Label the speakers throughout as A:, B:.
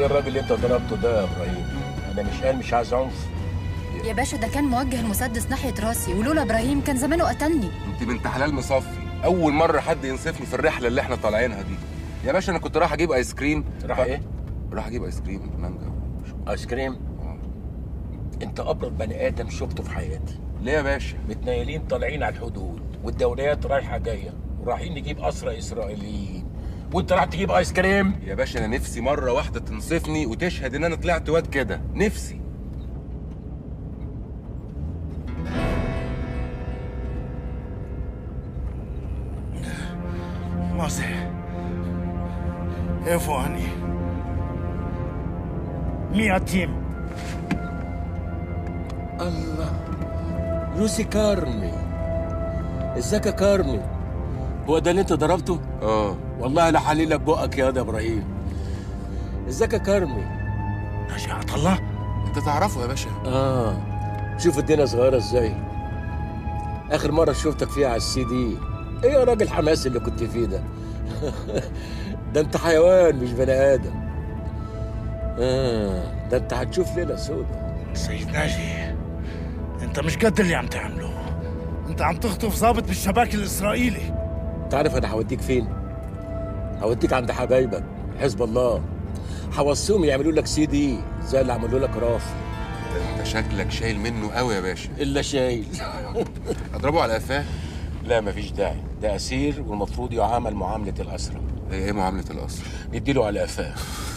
A: الراجل اللي انت ضربته ده يا ابراهيم انا مش قال مش عايز عنف
B: يا باشا ده كان موجه المسدس ناحيه راسي ولولا ابراهيم كان زمانه قتلني
C: انت بنت حلال مصفي اول مره حد ينصفني في الرحله اللي احنا طالعينها دي يا باشا انا كنت رايح اجيب ايس كريم
A: راح ايه
C: راح اجيب ايس كريم مانجا
A: ايس كريم انت ابرد بني ادم شفته في حياتي
C: ليه يا باشا
A: متنيلين طالعين على الحدود والدوريات رايحه جايه ورايحين نجيب اسرى اسرائيليين وانت راح تجيب ايس كريم
C: يا باشا انا نفسي مره واحده تنصفني وتشهد ان انا طلعت واد كده نفسي
D: Mose. איפה אני? מי אתם?
A: الله يوسي كارمي ازيك يا كارمي هو ده اللي انت ضربته؟
C: اه
A: والله لا حليلك بقك يا ده ابراهيم ازيك يا كارمي
D: نجاة الله
C: انت تعرفه يا باشا
A: اه شوف الدنيا صغيره ازاي اخر مره شفتك فيها على السي دي ايه يا راجل حماس اللي كنت فيه ده ده انت حيوان مش بني ادم اه ده انت هتشوف ليله سودة
D: سيد ناجي انت مش قد اللي عم تعمله انت عم تخطف ضابط بالشباك الاسرائيلي
A: تعرف انا هوديك فين هوديك عند حبايبك حزب الله هوصيهم يعملوا لك سي دي زي اللي عملوا لك رافي
C: ده انت شكلك شايل منه قوي يا باشا
A: الا شايل
C: اضربه على قفاه
A: لا مفيش داعي ده اسير والمفروض يعامل معامله الاسرى
C: هي ايه معامله القصر
A: نديله على قفاه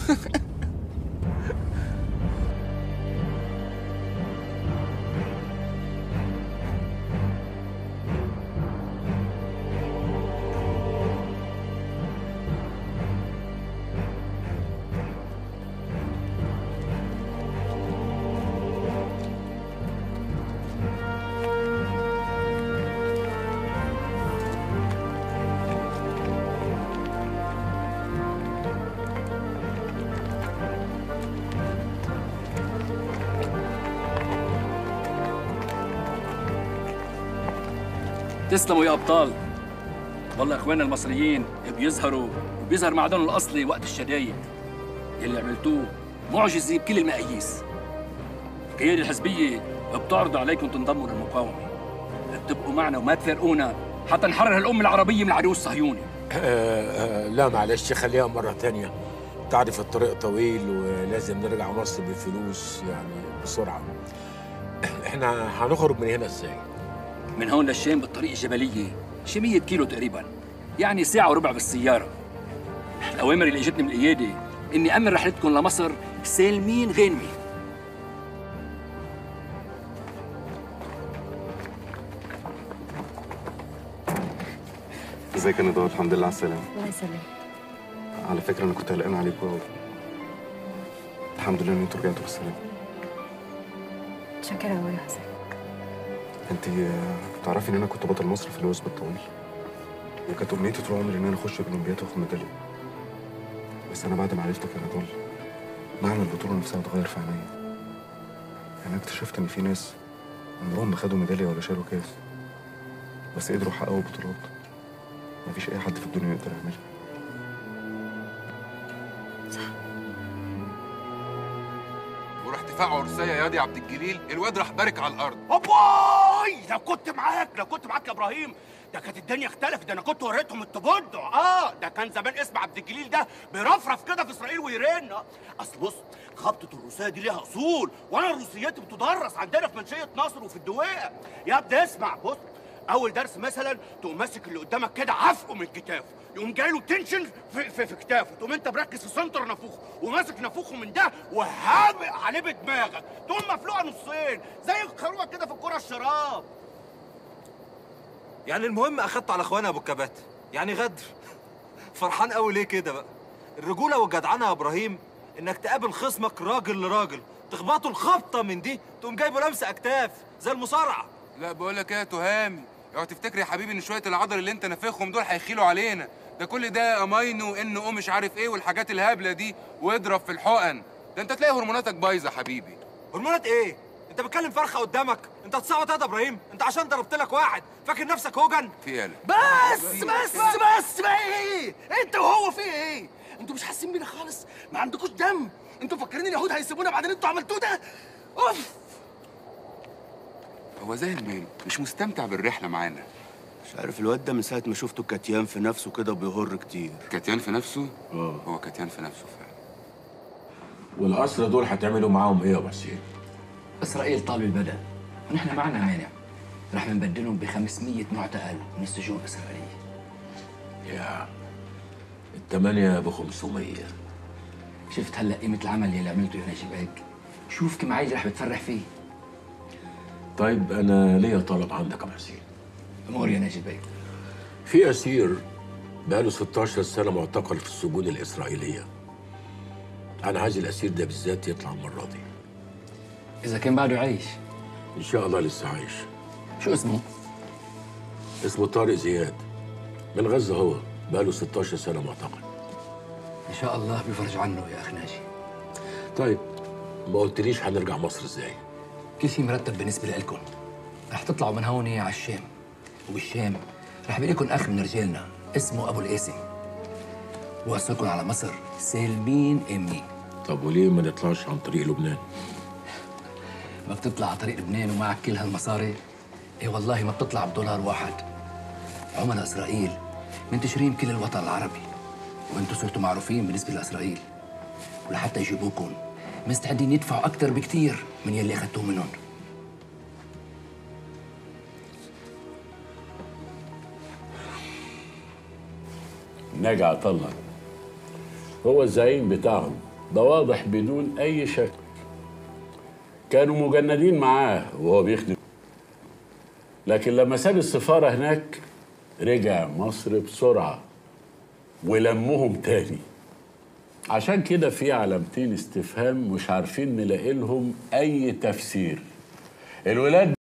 E: تسلموا يا ابطال والله اخواننا المصريين بيظهروا وبيظهر معدنهم الاصلي وقت الشدايد اللي عملتوه معجزه بكل المقاييس القياده الحزبيه بتعرض عليكم تنضموا للمقاومه بتبقوا معنا وما تفارقونا حتى نحرر الام العربيه من العدو الصهيوني
A: آه آه لا معلش خليها مرة تانية تعرف الطريق طويل ولازم نرجع مصر بفلوس يعني بسرعة احنا هنخرج من هنا ازاي؟
E: من هون للشام بالطريق الجبليه شي 100 كيلو تقريبا يعني ساعه وربع بالسياره الاوامر اللي اجتني من القياده اني امن رحلتكم لمصر سالمين غانمين
F: ازيك يا نضال الحمد لله على السلامة
B: الله يسلمك
F: على فكرة أنا كنت قلقان عليكوا أوي الحمد لله إن أنتوا رجعتوا بالسلامة
B: شكرا أوي يا حسن
F: أنت آه، تعرفي إن أنا كنت بطل مصر في الوثب الطويل وكانت أمنيتي طول عمري إن أنا أخش الأولمبياد وآخد ميدالية بس أنا بعد ما عرفتك يا نضال معنى البطولة نفسها اتغير في عينيا أنا اكتشفت إن في ناس عمرهم ما خدوا ميدالية ولا شالوا كاس بس قدروا يحققوا بطولات مفيش أي حد في الدنيا يقدر يعملها
C: وراح دفاع عرسيه يا ياضي عبد الجليل الواد راح بارك على الارض
G: أبوي لو كنت معاك لو كنت معاك يا ابراهيم ده كانت الدنيا اختلفت ده انا كنت وريتهم التبدع اه ده كان زمان اسم عبد الجليل ده بيرفرف كده في اسرائيل ويرن اصل بص خبطه الروسيه دي ليها اصول وانا الروسيات بتدرس عندنا في منشيه نصر وفي الدويقه يا ابني اسمع بص اول درس مثلا تقوم ماسك اللي قدامك كده عفقه من كتافه يقوم جاي له تنشن في, في, في كتافه تقوم انت مركز في سنتر نافوخه وماسك نافوخه من ده وهابق عليه بدماغك تقوم مفلوقه نصين زي الخروقه كده في الكره الشراب
H: يعني المهم اخدته على اخوانا ابو الكبات يعني غدر فرحان قوي ليه كده بقى الرجوله والجدعنه يا ابراهيم انك تقابل خصمك راجل لراجل تخبطه الخبطه من دي تقوم جايبه لمسه اكتاف زي المصارعه
C: لا بقول لك ايه يا تهامي اوعى تفتكر يا حبيبي ان شويه العضل اللي انت نافخهم دول هيخيلوا علينا ده كل ده امينو وان او مش عارف ايه والحاجات الهبله دي واضرب في الحقن ده انت تلاقي هرموناتك بايظه حبيبي
H: هرمونات ايه انت بتكلم فرخه قدامك انت هتصوت يا ابراهيم انت عشان ضربت لك واحد فاكر نفسك هوجن
C: في ايه
G: بس بس بس بقى ايه انت وهو في ايه انتوا مش حاسين بينا خالص ما عندكوش دم انتوا فاكرين اليهود هيسيبونا بعد اللي انتوا عملتوه ده اوف
C: هو زي المال مش مستمتع بالرحله معانا
G: مش عارف الواد ده من ساعه ما شفته كتيان في نفسه كده بيهر كتير
C: كتيان في نفسه اه هو كتيان في نفسه فعلا
A: والأسرى دول هتعملوا معاهم إيه يا أبو حسين؟
E: اسرائيل طالب البدل ونحن معنا مانع رح نبدلهم ب 500 معتقل من السجون الاسرائيليه
A: يا الثمانية ب 500
E: شفت هلا قيمه العمل يلي عملته يا ناجي بيك شوف كم عيل رح بتفرح فيه
A: طيب أنا ليا طلب عندك يا أبو حسين
E: امور يا ناجي بيك
A: في أسير بقاله 16 سنة معتقل في السجون الإسرائيلية أنا عايز الأسير ده بالذات يطلع المرة دي
E: اذا كان بعده عايش
A: إن شاء الله لسه عايش
E: شو اسمه
A: اسمه طارق زياد من غزة هو بقاله 16 سنة معتقل
E: ان شاء الله بيفرج عنه يا اخ ناجي
A: طيب ما قلتليش هنرجع مصر ازاي
E: كل شيء مرتب بالنسبه لكم رح تطلعوا من هون على الشام وبالشام رح بيلاقيكم اخ من رجالنا اسمه ابو القاسم وصلكم على مصر سالمين امنين
A: طب وليه ما نطلعش عن طريق لبنان
E: ما بتطلع على طريق لبنان ومعك كل هالمصاري ايه والله ما بتطلع بدولار واحد عملاء اسرائيل منتشرين بكل الوطن العربي وانتم صرتوا معروفين بالنسبه لاسرائيل ولحتى يجيبوكم مستعدين يدفعوا اكثر بكثير من يلي اخذتوه منهم
I: ناجي عطلة هو الزعيم بتاعهم ده واضح بدون أي شك كانوا مجندين معاه وهو بيخدم لكن لما ساب السفارة هناك رجع مصر بسرعة ولمهم تاني عشان كده في علامتين استفهام مش عارفين نلاقي لهم أي تفسير الولاد